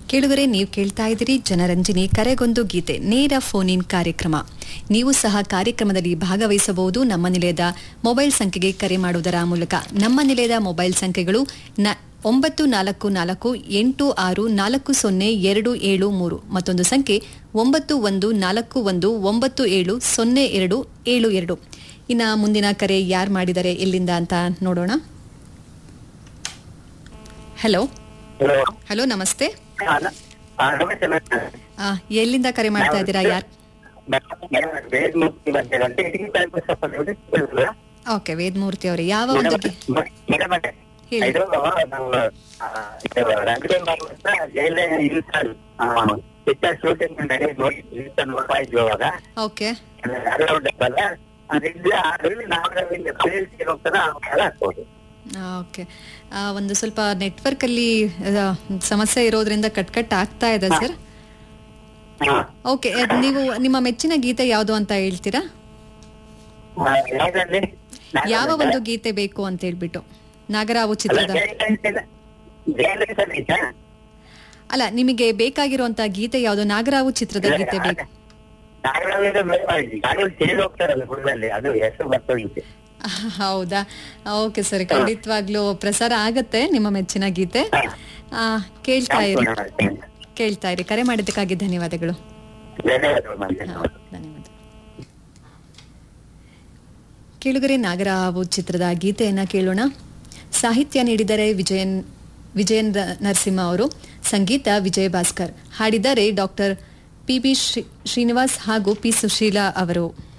ಕೇಳುಗರೆ ನೀವು ಕೇಳ್ತಾ ಇದ್ದೀರಿ ಜನರಂಜನಿ ಕರೆಗೊಂದು ಗೀತೆ ನೇರ ಫೋನ್ ಇನ್ ಕಾರ್ಯಕ್ರಮ ನೀವು ಸಹ ಕಾರ್ಯಕ್ರಮದಲ್ಲಿ ಭಾಗವಹಿಸಬಹುದು ನಮ್ಮ ನಿಲಯದ ಮೊಬೈಲ್ ಸಂಖ್ಯೆಗೆ ಕರೆ ಮಾಡುವುದರ ಮೂಲಕ ನಮ್ಮ ನಿಲಯದ ಮೊಬೈಲ್ ಸಂಖ್ಯೆಗಳು ನ- ಒಂಬತ್ತು ನಾಲ್ಕು ನಾಲ್ಕು ಎಂಟು ಆರು ನಾಲ್ಕು ಸೊನ್ನೆ ಎರಡು ಏಳು ಮೂರು ಮತ್ತೊಂದು ಸಂಖ್ಯೆ ಒಂಬತ್ತು ಒಂದು ನಾಲ್ಕು ಒಂದು ಒಂಬತ್ತು ಏಳು ಸೊನ್ನೆ ಎರಡು ಏಳು ಎರಡು ಇನ್ನ ಮುಂದಿನ ಕರೆ ಯಾರು ಮಾಡಿದ್ದಾರೆ ಎಲ್ಲಿಂದ ಅಂತ ನೋಡೋಣ ಹಲೋ ಹಲೋ ಹಲೋ ನಮಸ್ತೆ ಹಾ, ನ- ಹಾ, ನಮಸ್ತೆ ನಮಸ್ತೆ ಆ, ಎಲ್ಲಿಂದ ಕರೆ ಮಾಡ್ತಾ ಇದ್ದೀರಾ ಯಾರು ವೇದಮೂರ್ತಿ ಅಂತ ಹೇಳಿ ಇಡೀ ಟೈಮ್ ಸ್ವಲ್ಪ ನೋಡಿ ಓಕೆ ವೇದಮೂರ್ತಿ ಅವರೇ ಯಾವ ಒಂದು ಗಿ- ಮೇಡಮ್ ಹೇಳಿ. ಇದು ನಾವು ಆ, ಇದು ರಂಗಡೆ ಮಾಡುವಂತ ಜೈಲೇ ಇರ್ತಾರೆ ಹೆಚ್ಚಾಗಿ ಶೂಟಿಂಗ್ ನಡೆ ನೋಡಿ ಇರ್ತಾರೆ ನೋಡ್ತಾ ಇದ್ವಿ ಅವಾಗ ಓಕೆ ಅಲ್ಲ ಉಂಟಲ್ಲ ಅದರಿಂದ ಅದರಲ್ಲಿ ನಾಗರದಲ್ಲಿ ಪ್ಲೇಸ್ಗೆ ಹೋಗ್ತಾರೆ ಅವಾಗ ಹಾಕ್ಬೋದು ಆ, ಓಕೆ ಆ, ಒಂದು ಸ್ವಲ್ಪ ನೆಟ್ವರ್ಕ್ ಅಲ್ಲಿ ಆ, ಸಮಸ್ಯೆ ಇರೋದ್ರಿಂದ ಕಟ್ ಕಟ್ ಆಗ್ತಾ ಇದೆ ಸರ್ ಹಾ ಓಕೆ ಅದ್ ನೀವು ನಿಮ್ಮ ಮೆಚ್ಚಿನ ಗೀತೆ ಯಾವುದು ಅಂತ ಹೇಳ್ತೀರಾ ಆ, ಯಾವ್ದ್ರಲ್ಲಿ? ಯಾವ ಒಂದು ಗೀತೆ ಬೇಕು ಅಂತ ಹೇಳ್ಬಿಟ್ಟು ನಾಗರಾವು ಚಿತ್ರದ ಅಲ್ಲ ನಿಮಗೆ ಬೇಕಾಗಿರುವಂತ ಗೀತೆ ಯಾವುದು ನಾಗರಾವು ಚಿತ್ರದ ಗೀತೆ ಬೇಕು ಸೇರಿ ಹೋಗ್ತಾರಲ್ಲ ಹುಡುಗಲ್ಲಿ ಅದು ಹೆಸರು ಬರ್ತೋಗಿದೆ ಹೌದಾ ಓಕೆ ಸರ್ ಖಂಡಿತವಾಗ್ಲೂ ಪ್ರಸಾರ ಆಗತ್ತೆ ನಿಮ್ಮ ಮೆಚ್ಚಿನ ಗೀತೆ ಆ, ಕೇಳ್ತಾ ಇರಿ ಕೇಳ್ತಾ ಇರಿ ಕರೆ ಮಾಡಿದ್ದಕ್ಕಾಗಿ ಧನ್ಯವಾದಗಳು ಧನ್ಯವಾದಗಳು ಮಾನ್ಯ. ಹಾ, ಧನ್ಯವಾದ ಕೇಳುಗರೆ ನಾಗರಾವು ಚಿತ್ರದ ಗೀತೆಯನ್ನ ಕೇಳೋಣ ಸಾಹಿತ್ಯ ನೀಡಿದರೆ ವಿಜಯನ್ ವಿಜಯನ್ ರ- ನರಸಿಂಹ ಅವರು ಸಂಗೀತ ವಿಜಯ ಭಾಸ್ಕರ್ ಹಾಡಿದ್ದಾರೆ doctor P B Sri- Srinivas ಹಾಗೂ ಪಿ ಸುಶೀಲಾ ಅವರು